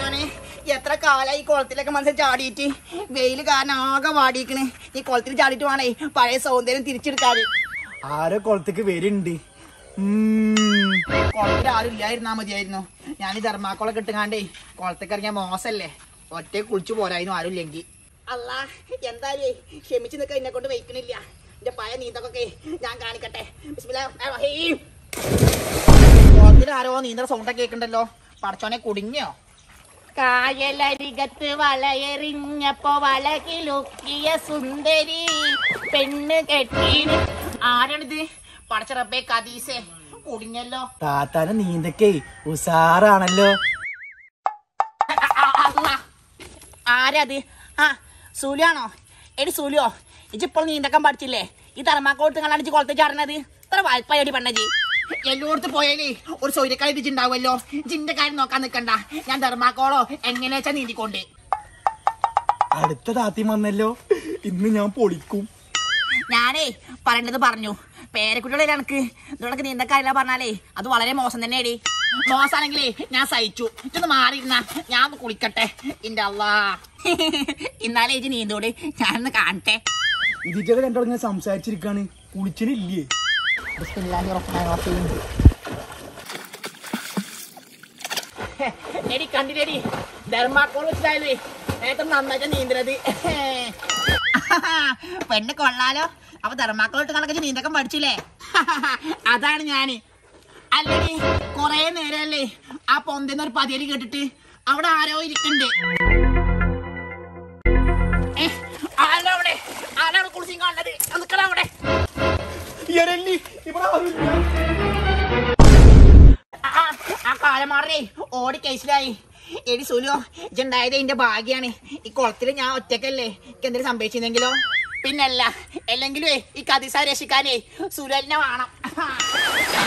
പഠിച്ചോനെ എത്ര കാലായി ഈ കുളത്തിലൊക്കെ മനസ്സിൽ ചാടിയിട്ട് വെയിൽ കാരണം ആകെ വാടിയിക്കണ് ഈ കുളത്തിൽ ചാടിയിട്ട് വേണേ പഴയ സൗന്ദര്യം തിരിച്ചെടുക്കാൻ ആരോ കുളത്തേക്ക് വരുന്നുണ്ട് കുളത്തിൽ ആരും ഇല്ലായിരുന്നാ മതിയായിരുന്നു ഞാൻ ഈ ധർമാക്കോളൊക്കെ ഇട്ടുകാണ്ടേ കുളത്തേക്ക് ഇറങ്ങിയ മോശല്ലേ ഒറ്റ കുളിച്ചു പോരായിരുന്നു ആരും ഇല്ലെങ്കിൽ അല്ല എന്തായാലും ക്ഷമിച്ച് നിൽക്കാൻ എന്നെ കൊണ്ട് വയ്ക്കണില്ല എന്റെ പഴയ നീന്തൊക്കെ ഞാൻ കാണിക്കട്ടെ ബിസ്മില്ലാഹിർ റഹീം. കുളത്തിൽ ആരോ നീന്തൽ സൗണ്ടൊക്കെ കേൾക്കണ്ടല്ലോ പടച്ചോനെ കുടുങ്ങിയോ കായലരികത്ത് വളയെറിഞ്ഞപ്പോ വളകിലുക്കിയ സുന്ദരി പെണ്ണ് കെട്ടി ആരാണിത് പടച്ച റബ്ബേ കദീസേ കുടുങ്ങിയല്ലോ താത്താനെ നീന്തക്കേ ഉസാറാണല്ലോ അള്ളാ. ആരത് ആ സൂലിയാണോ എടി സൂലിയോ ഇജിപ്പോൾ നീന്തക്കം പഠിച്ചില്ലേ ഈ തറമാക്കോട്ട് നിങ്ങളാണ് ഇജ്ജ് കുളത്ത് ചാടണത് ഇത്ര വായ്പയടി പണ്ണജി എല്ലായിടത്തും പോയാലേ ഒരു സൗര്യക്കാരി ഇടിച്ചിണ്ടാവുമല്ലോ ജിന്റെ കാര്യം നോക്കാൻ നിക്കണ്ട ഞാൻ ധർമാക്കോളോ എങ്ങനെ വെച്ചാ നീന്തിക്കൊണ്ട് അടുത്ത താത്തി വന്നല്ലോ ഇന്ന് ഞാൻ പൊളിക്കും ഞാനേ പറയേണ്ടത് പറഞ്ഞു പേരക്കുട്ടികളെ എനിക്ക് ഇതോടൊക്കെ നീന്തക്കാരില്ല പറഞ്ഞാലേ അത് വളരെ മോശം തന്നെയാടി മോശമാണെങ്കിലേ ഞാൻ സഹിച്ചു ഇതൊന്ന് മാറിയിരുന്ന ഞാൻ ഒന്ന് കുളിക്കട്ടെ ഇന്റെ അള്ളാ ഇന്നാലേ ഇജ് നീന്തോട് ഞാനൊന്ന് കാണട്ടെ ഇതിറ്റൊക്കെ രണ്ടോളം ഇങ്ങനെ സംസാരിച്ചിരിക്കാണ് കുളിച്ചിനില്ലേ ബിസ്മില്ലാഹിർ റഹ്മാനിർ റഹീം. ഹെ, എടി കണ്ടില്ലേടി ധർമാക്കോൾ വെച്ചിട്ടായാലേ നേരത്തെ നന്നായിട്ട് നീന്തണത് പെണ്ണ് കൊള്ളാലോ അപ്പൊ ധർമാക്കോൾ ഇട്ട് കണക്കെ നീന്തക്കം പഠിച്ചില്ലേ അതാണ് ഞാന് അല്ലടി കൊറേ നേരല്ലേ ആ പൊന്തെന്ന് ഒരു പതിയല് കേട്ടിട്ട് അവിടെ ആരോ ഇരിക്കണ്ട് ഏ, ആരാ അവിടെ ആരാണ് കുളിച്ചും കാണുന്നത് നിൽക്കണം അവിടെ ആ, ആ കാലമാറേ ഓടി കേസിലായി എടി സുലോ ഇജുണ്ടായത് എന്റെ ഭാഗ്യാണ് ഈ കുളത്തില് ഞാൻ ഒറ്റക്കല്ലേ എനിക്ക് എന്തെങ്കിലും സംഭവിച്ചിരുന്നെങ്കിലോ പിന്നല്ല അല്ലെങ്കിലും ഈ കതിസ രക്ഷിക്കാനേ സുലലിനെ വേണം